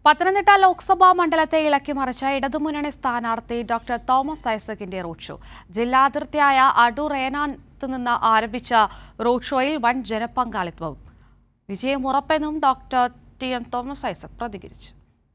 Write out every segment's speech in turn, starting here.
പത്തനംതിട്ട ലോക്സഭാ മണ്ഡലത്തെ ഇളക്കിമറിച്ച ഇടതുമുന്നണി സ്ഥാനാർത്ഥി ഡോക്ടർ തോമസ് ഐസക്കിന്റെ റോഡ് ഷോ ജില്ലാതിർത്തിയായ അടൂർ ഏനാത്ത് നിന്ന് ആരംഭിച്ച റോഡ് ഷോയിൽ വൻ ജനപങ്കാളിത്തവും വിജയം ഉറപ്പെന്നും doctor T M Thomas Isaac പ്രതികരിച്ചു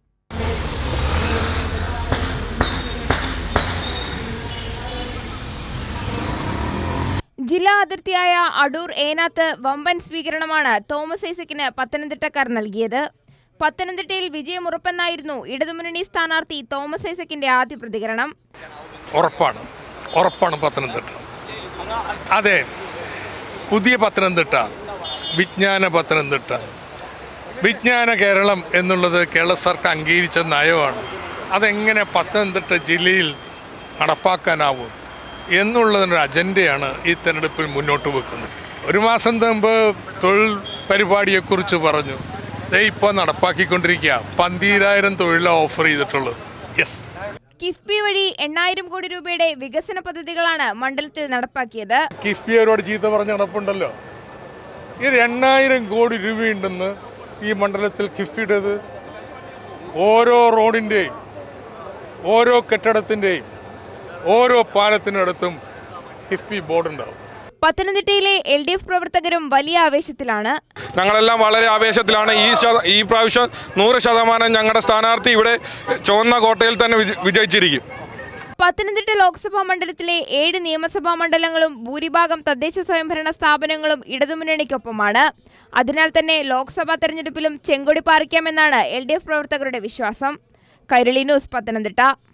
ജില്ലാ അതിർത്തിയായ അടൂർ ഏനാത്ത് വമ്പൻ സ്വീകരണമാണ് തോമസ് ഐസക്കിന് പത്തനംതിട്ടക്കാർ നൽകിയത് പത്തനംതിട്ടയിൽ വിജയമുറപ്പെന്നായിരുന്നു ഇടതുമുന്നണി സ്ഥാനാർത്ഥി തോമസ് ഐസക്കിന്റെ ആദ്യ പ്രതികരണം ഉറപ്പാണ് ഉറപ്പാണ് പത്തനംതിട്ട അതെ പുതിയ പത്തനംതിട്ട വിജ്ഞാന പത്തനംതിട്ട വിജ്ഞാന കേരളം എന്നുള്ളത് കേരള സർക്കാർ അംഗീകരിച്ച നയമാണ് അതെങ്ങനെ പത്തനംതിട്ട ജില്ലയിൽ നടപ്പാക്കാനാവും എന്നുള്ളതിനൊരു അജണ്ടയാണ് ഈ തെരഞ്ഞെടുപ്പിൽ മുന്നോട്ട് വെക്കുന്നത് ഒരു മാസം മുമ്പ് തൊഴിൽ പരിപാടിയെക്കുറിച്ച് പറഞ്ഞു ദേ ഇപ്പോൾ നടപ്പാക്കിക്കൊണ്ടിരിക്കുക പന്തീരായിരം തൊഴിലാണ് ഓഫർ ചെയ്തിട്ടുള്ളത് യെസ് കിഫ്ബി വഴി എണ്ണായിരം കോടി രൂപയുടെ വികസന പദ്ധതികളാണ് മണ്ഡലത്തിൽ നടപ്പാക്കിയത് കിഫ്ബി അവരോട് ചീത്ത പറഞ്ഞ നടപ്പുണ്ടല്ലോ ഈ എണ്ണായിരം കോടി രൂപയുണ്ടെന്ന് ഈ മണ്ഡലത്തിൽ കിഫ്ബിയുടേത് ഓരോ റോഡിൻ്റെയും ഓരോ കെട്ടിടത്തിൻ്റെയും ഓരോ പാലത്തിനടുത്തും കിഫ്ബി ബോർഡ് ഉണ്ടാവും പത്തനംതിട്ടയിലെ എൽ ഡി എഫ് പ്രവർത്തകരും വലിയ ആവേശത്തിലാണ് ഞങ്ങളെല്ലാം വളരെ ആവേശത്തിലാണ് ഈ ശത- ഈ പ്രാവശ്യം നൂറ് ശതമാനം ഞങ്ങളുടെ സ്ഥാനാർത്ഥി ഇവിടെ ചുവന്ന കോട്ടയിൽ തന്നെ വിജ- വിജയിച്ചിരിക്കും പത്തനംതിട്ട ലോക്സഭാ മണ്ഡലത്തിലെ ഏഴ് നിയമസഭാ മണ്ഡലങ്ങളും ഭൂരിഭാഗം തദ്ദേശ സ്വയംഭരണ സ്ഥാപനങ്ങളും ഇടതുമുന്നണിക്കൊപ്പമാണ് അതിനാൽ തന്നെ ലോക്സഭാ തെരഞ്ഞെടുപ്പിലും ചെങ്കൊടി പാറിക്കാമെന്നാണ് എൽ ഡി എഫ് പ്രവർത്തകരുടെ വിശ്വാസം കൈരളി ന്യൂസ് പത്തനംതിട്ട